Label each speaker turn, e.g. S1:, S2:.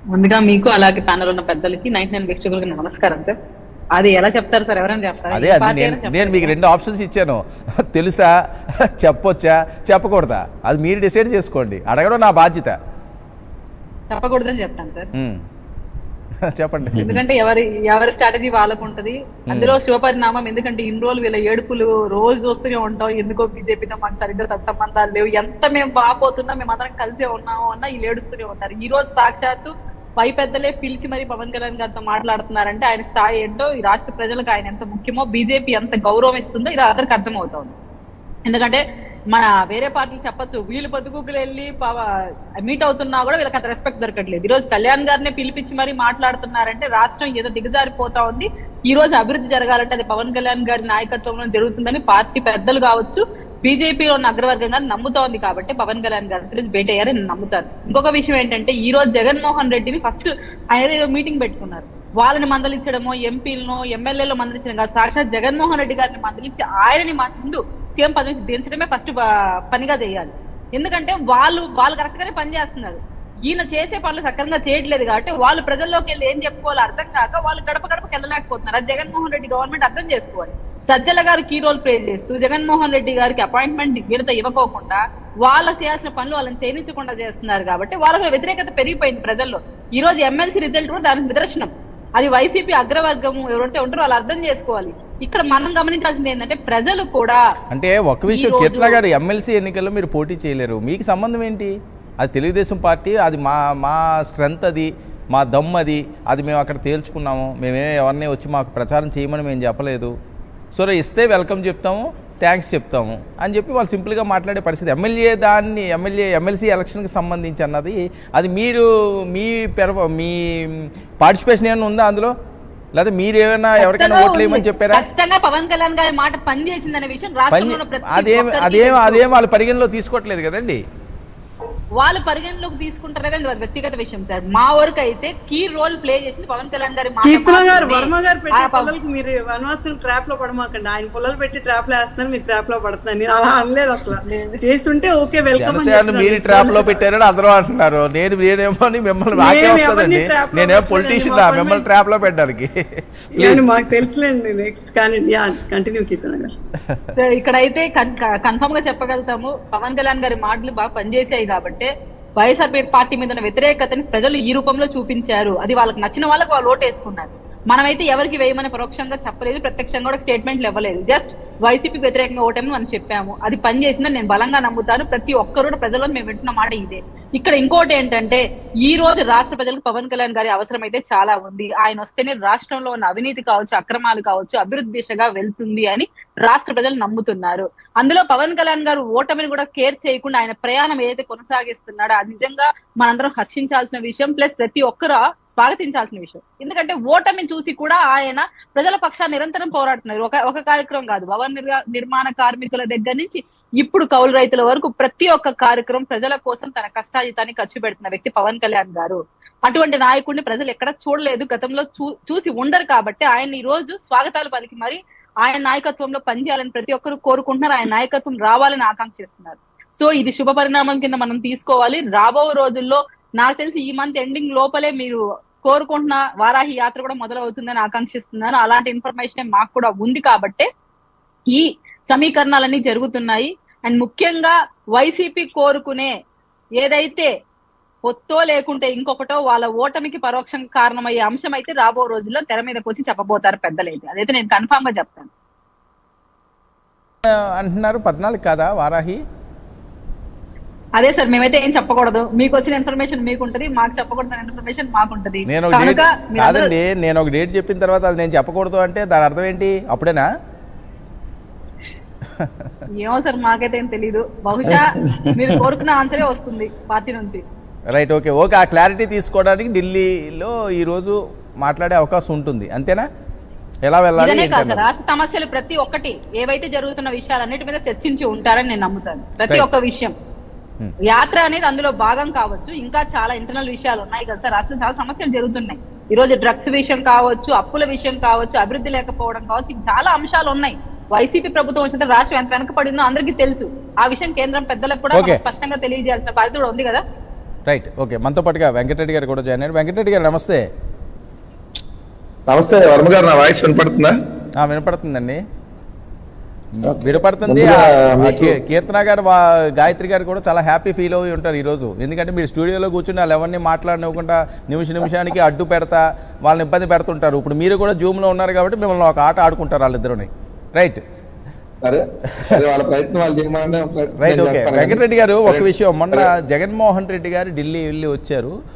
S1: ముందుగా మీకు అలాగే ప్యానల్ ఉన్న పెద్దలకి నైన్టీ నైన్ వీక్షకులకి నమస్కారం సార్ అది ఎలా చెప్తారు సార్ ఎవరైనా చెప్తారు
S2: అదే అది నేను నేను మీకు రెండు ఆప్షన్స్ ఇచ్చాను తెలుసా చెప్పొచ్చా చెప్పకూడదా అది మీరు డిసైడ్ చేసుకోండి అడగడం నా బాధ్యత
S1: చెప్పకూడదని చెప్తాను సార్
S2: ఉమ్. చెప్పండి
S1: ఎందుకంటే ఎవరి ఎవరి స్ట్రాటజీ వాళ్ళకు ఉంటది అందులో శుభపరిణామం ఎందుకంటే ఇన్ని రోజులు వీళ్ళ ఏడుపులు రోజు చూస్తూనే ఉంటాం ఎందుకో బీజేపీతో మాకు సరిగ్గా సత్సంబంధాలు లేవు ఎంత మేము బాపోతున్నా మేము అందరం కలిసే ఉన్నాము అన్నా వీళ్ళు ఏడుస్తూనే ఉంటారు ఈ రోజు సాక్షాత్తు పై పెద్దలే పిలిచి మరి పవన్ కళ్యాణ్ గారితో మాట్లాడుతున్నారంటే ఆయన స్థాయి ఏంటో ఈ రాష్ట్ర ప్రజలకు ఆయన ఎంత ముఖ్యమో బీజేపీ ఎంత గౌరవం ఇస్తుందో ఇది అందరికి అర్థమవుతోంది ఎందుకంటే మన వేరే పార్టీలు చెప్పొచ్చు వీళ్ళు పొద్దుగుకులు వెళ్ళి మీట్ అవుతున్నా కూడా వీళ్ళకి అంత రెస్పెక్ట్ దొరకట్లేదు ఈ రోజు కళ్యాణ్ గారిని పిలిపించి మరి మాట్లాడుతున్నారంటే రాష్ట్రం ఏదో దిగజారిపోతా ఉంది ఈ రోజు అభివృద్ధి జరగాలంటే అది పవన్ కళ్యాణ్ గారి నాయకత్వంలో జరుగుతుందని పార్టీ పెద్దలు కావచ్చు బీజేపీలో ఉన్న అగ్రవర్గం గారు నమ్ముతోంది కాబట్టి పవన్ కళ్యాణ్ గారి గురించి భేటీ అయ్యారని నేను నమ్ముతాను ఇంకొక విషయం ఏంటంటే ఈ రోజు జగన్మోహన్ రెడ్డిని ఫస్ట్ ఆయన ఏదో మీటింగ్ పెట్టుకున్నారు వాళ్ళని మందలించడమో ఎంపీలను ఎమ్మెల్యేలు మందలించడం కాదు సాక్షాత్ జగన్మోహన్ రెడ్డి గారిని మందలించి ఆయనని ముందు సీఎం పదవి నుంచి దించడమే ఫస్ట్ పనిగా చేయాలి ఎందుకంటే వాళ్ళు వాళ్ళు కరెక్ట్ గానే పని చేస్తున్నారు ఈయన చేసే పనులు సక్రమంగా చేయట్లేదు కాబట్టి వాళ్ళు ప్రజల్లోకి వెళ్ళి ఏం చెప్పుకోవాలో అర్థం కాక వాళ్ళు గడప గడపకి వెళ్ళలేకపోతున్నారు అది జగన్మోహన్ రెడ్డి గవర్నమెంట్ అర్థం చేసుకోవాలి సజ్జల గారు కీ రోల్ ప్లే చేస్తూ జగన్మోహన్ రెడ్డి గారికి అపాయింట్మెంట్ వీళ్ళతో ఇవ్వకోకుండా వాళ్ళకి చేయాల్సిన పనులు వాళ్ళని చేయించకుండా చేస్తున్నారు కాబట్టి వాళ్ళకి వ్యతిరేకత పెరిగిపోయింది ప్రజల్లో ఈ రోజు ఎమ్మెల్సీ రిజల్ట్ కూడా దానికి నిదర్శనం అది వైసీపీ అగ్రవర్గం ఎవరుంటే ఉంటారో వాళ్ళు అర్థం చేసుకోవాలి ఇక్కడ మనం గమనించాల్సింది ఏంటంటే ప్రజలు కూడా
S2: అంటే ఒక విషయం
S1: ఈ రోజు-
S2: కీర్తన గారు ఎమ్మెల్సీ ఎన్నికల్లో మీరు పోటీ చేయలేరు మీకు సంబంధం ఏంటి అది తెలుగుదేశం పార్టీ అది మా మా స్ట్రెంత్ అది మా దమ్ అది అది మేము అక్కడ తేల్చుకున్నాము మేమే ఎవరిని వచ్చి మాకు ప్రచారం చేయమని మేము చెప్పలేదు సో ఇస్తే వెల్కమ్ చెప్తాము థ్యాంక్స్ చెప్తాము అని చెప్పి వాళ్ళు సింపుల్గా మాట్లాడే పరిస్థితి ఎమ్మెల్యే దాన్ని ఎమ్మెల్యే ఎమ్మెల్సీ ఎలక్షన్కి సంబంధించి అన్నది అది మీరు మీ పెర మీ పార్టిసిపేషన్ ఏమైనా ఉందా అందులో లేదా మీరు ఏమైనా ఎవరికైనా
S1: ఖచ్చితంగా
S2: ఓట్లు వేయమని
S1: ఉంది.
S2: చెప్పారా
S1: ఖచ్చితంగా పవన్ కళ్యాణ్ గారి మాట పని చేసిందనే విషయం
S2: పని
S1: రాష్ట్రంలో ఉన్న ప్రతి
S2: అదేం
S1: ఒక్కరికి
S2: అదేం
S1: తెలుసు.
S2: అదేం వాళ్ళు పరిగణలో తీసుకోవట్లేదు కదండి
S1: వాళ్ళు పరిగణలోకి తీసుకుంటారు కదా అది వ్యక్తిగత విషయం సార్ మా వరకు అయితే కీ రోల్ ప్లే చేసింది పవన్ కళ్యాణ్ గారి మాట
S3: కీర్తన గారు
S1: మాత్రమే.
S3: వర్మ గారు
S1: ఆ
S3: పెట్టే
S1: పవ-
S3: పిల్లలకి మీరు అనవసరం ట్రాప్ లో పడమాకండి ఆయన పుల్లలు పెట్టి ట్రాప్ లో వేస్తున్నారు మీరు ట్రాప్ లో పడుతున్నారు నేను అలా అనలేదు అసలు చేస్తుంటే ఓకే వెల్కమ్
S2: జనసేన మీరు ట్రాప్ లో పెట్టారని అందరూ అంటున్నారు నేను నేనేమో అని మిమ్మల్ని నాకే
S3: మేము
S2: వస్తుందండి
S3: ఎవరిని trap లో
S2: నేనేమో
S3: పెట్టలేదండి,
S2: పొలిటీషియన్
S3: మా
S2: మిమ్మల్ని
S3: పని-
S2: ట్రాప్ లో పెట్టడానికి
S3: మాకు తెలుసులేండి నెక్స్ట్ కానీ yeah continue Keerthana garu
S1: so ఇక్కడైతే కన్ఫర్మ్ గా చెప్పగలుగుతాము పవన్ కళ్యాణ్ గారి మాటలు బాగా పనిచేసాయి కాబట్టి వైఎస్ఆర్ పార్టీ మీద ఉన్న వ్యతిరేకతని ప్రజలు ఈ రూపంలో చూపించారు అది వాళ్ళకి నచ్చిన వాళ్ళకి వాళ్ళు ఓటు వేసుకున్నారు మనమైతే ఎవరికి వేయమని పరోక్షంగా చెప్పలేదు ప్రత్యక్షంగా కూడా స్టేట్మెంట్లు ఇవ్వలేదు జస్ట్ వైసీపీ వ్యతిరేకంగా ఓటమి మనం చెప్పాము అది పని చేసిందని నేను బలంగా నమ్ముతాను ప్రతి ఒక్కరు కూడా ప్రజల్లో మేము వింటున్న మాట ఇదే ఇక్కడ ఇంకోటి ఏంటంటే ఈ రోజు రాష్ట్ర ప్రజలకు పవన్ కళ్యాణ్ గారి అవసరం అయితే చాలా ఉంది ఆయన వస్తేనే రాష్ట్రంలో ఉన్న అవినీతి కావచ్చు అక్రమాలు కావచ్చు అభివృద్ధి దిశగా వెళ్తుంది అని రాష్ట్ర ప్రజలు నమ్ముతున్నారు అందులో పవన్ కళ్యాణ్ గారు ఓటమిని కూడా కేర్ చేయకుండా ఆయన ప్రయాణం ఏదైతే కొనసాగిస్తున్నాడో అది నిజంగా మనందరం హర్షించాల్సిన విషయం ప్లస్ ప్రతి ఒక్కరు స్వాగతించాల్సిన విషయం ఎందుకంటే ఓటమిని చూసి కూడా ఆయన ప్రజల పక్షాన్ని నిరంతరం పోరాడుతున్నారు ఒక ఒక కార్యక్రమం కాదు భవన నిర్గా- నిర్మాణ కార్మికుల దగ్గర నుంచి ఇప్పుడు కౌలు రైతుల వరకు ప్రతి ఒక్క కార్యక్రమం ప్రజల కోసం తన కష్టాజితాన్ని ఖర్చు పెడుతున్న వ్యక్తి పవన్ కళ్యాణ్ గారు అటువంటి నాయకుడిని ప్రజలు ఎక్కడ చూడలేదు గతంలో చూ- చూసి ఉండరు కాబట్టి ఆయన ఈ రోజు స్వాగతాలు పలికి మరి ఆయన నాయకత్వంలో పనిచేయాలని ప్రతి ఒక్కరు కోరుకుంటున్నారు ఆయన నాయకత్వం రావాలని ఆకాంక్షిస్తున్నారు సో ఇది శుభ పరిణామం కింద మనం తీసుకోవాలి రాబో రోజుల్లో నాకు తెలిసి ఈ మంత్ ఎండింగ్ లోపలే మీరు కోరుకుంటున్న వారాహి యాత్ర కూడా మొదలవుతుందని ఆకాంక్షిస్తున్నాను అలాంటి ఇన్ఫర్మేషన్ మాకు కూడా ఉంది కాబట్టే ఈ సమీకరణాలన్నీ జరుగుతున్నాయి అండ్ ముఖ్యంగా వైసీపీ కోరుకునే ఏదైతే పొత్తో లేకుంటే ఇంకొకటో వాళ్ళ ఓటమికి పరోక్షంగా కారణమయ్యే అంశం అయితే రాబో రోజుల్లో తెర మీదకి వచ్చి చెప్పబోతారు పెద్దలైతే అదైతే నేను కన్ఫామ్ గా చెప్తాను
S2: అంటున్నారు పద్నాలుగు కాదా వారాహి
S1: అదే సార్ మేమైతే ఏం చెప్పకూడదు మీకు వచ్చిన ఇన్ఫర్మేషన్ మీకు ఉంటది మాకు చెప్పకూడదు ఇన్ఫర్మేషన్ మాకు ఉంటది
S2: నేను ఒక డేట్
S1: కనుక మీరందరూ-
S2: కాదండి నేను ఒక డేట్ చెప్పిన తర్వాత అది నేను చెప్పకూడదు అంటే దాని అర్థం ఏంటి అప్పుడేనా
S1: ఏమో సార్ మాకైతే ఏం తెలీదు బహుశా మీరు కోరుకున్న ఆన్సరే వస్తుంది పార్టీ నుంచి
S2: రైట్ ఓకే ఓకే ఆ క్లారిటీ తీసుకోవడానికి ఢిల్లీలో ఈరోజు మాట్లాడే అవకాశం ఉంటుంది అంతేనా ఎలా వెళ్ళాలి
S1: ఇదనే కాదు సార్
S2: ఏంటన్నది.
S1: రాష్ట్ర సమస్యలు ప్రతి ఒక్కటి ఏవైతే జరుగుతున్న విషయాలన్నిటి మీద చర్చించి ఉంటారని నేను నమ్ముతాను ప్రతి
S2: Right.
S1: ఒక్క విషయం
S2: Hmm.
S1: యాత్ర అనేది అందులో భాగం కావచ్చు ఇంకా చాలా ఇంటర్నల్ విషయాలు ఉన్నాయి కదా సార్ రాష్ట్రంలో చాలా సమస్యలు జరుగుతున్నాయి ఈ రోజు డ్రగ్స్ విషయం కావచ్చు అప్పుల విషయం కావచ్చు అభివృద్ధి లేకపోవడం కావచ్చు ఇంకా చాలా అంశాలు ఉన్నాయి వైసీపీ ప్రభుత్వం వచ్చిన రాష్ట్రం ఎంత వెనకబడిందో అందరికీ తెలుసు ఆ విషయం కేంద్రం పెద్దలకు కూడా
S2: Okay.
S1: మనం స్పష్టంగా తెలియజేయాల్సిన బాధ్యత కూడా ఉంది కదా
S2: రైట్ ఓకే మనతో పాటుగా వెంకటరెడ్డి గారు కూడా జాయిన్ అయ్యారు వెంకటరెడ్డి గారు నమస్తే
S4: నమస్తే వర్మ గారు నా వాయిస్ వినపడుతుందా
S2: ఆ, వినపడుతుందండి వినపడుతుంది
S4: ముందుగా
S2: ఆ, ఆ
S4: మీకు-
S2: కీ- కీర్తన గారు వా- గాయత్రి గారు కూడా చాలా హ్యాపీ ఫీల్ అయి ఉంటారు ఈరోజు ఎందుకంటే మీరు స్టూడియోలో కూర్చుని వాళ్ళు ఎవరిని మాట్లాడనివ్వకుండా నిమిష నిమిషానికి అడ్డు పెడతా వాళ్ళని ఇబ్బంది పెడుతుంటారు ఇప్పుడు మీరు కూడా జూమ్లో ఉన్నారు కాబట్టి మిమ్మల్ని ఒక ఆట ఆడుకుంటారు వాళ్ళిద్దరుని రైట్
S4: సరే సరే వాళ్ళ ప్రయత్నం వాళ్ళు చేయమని ప్రయత్నం
S2: రైట్ ఓకే
S4: చేస్తాను.
S2: వెంకటరెడ్డి గారు ఒక
S4: సరే.
S2: విషయం మొన్న
S4: సరే.
S2: జగన్మోహన్ రెడ్డి గారు ఢిల్లీ వెళ్ళి వచ్చారు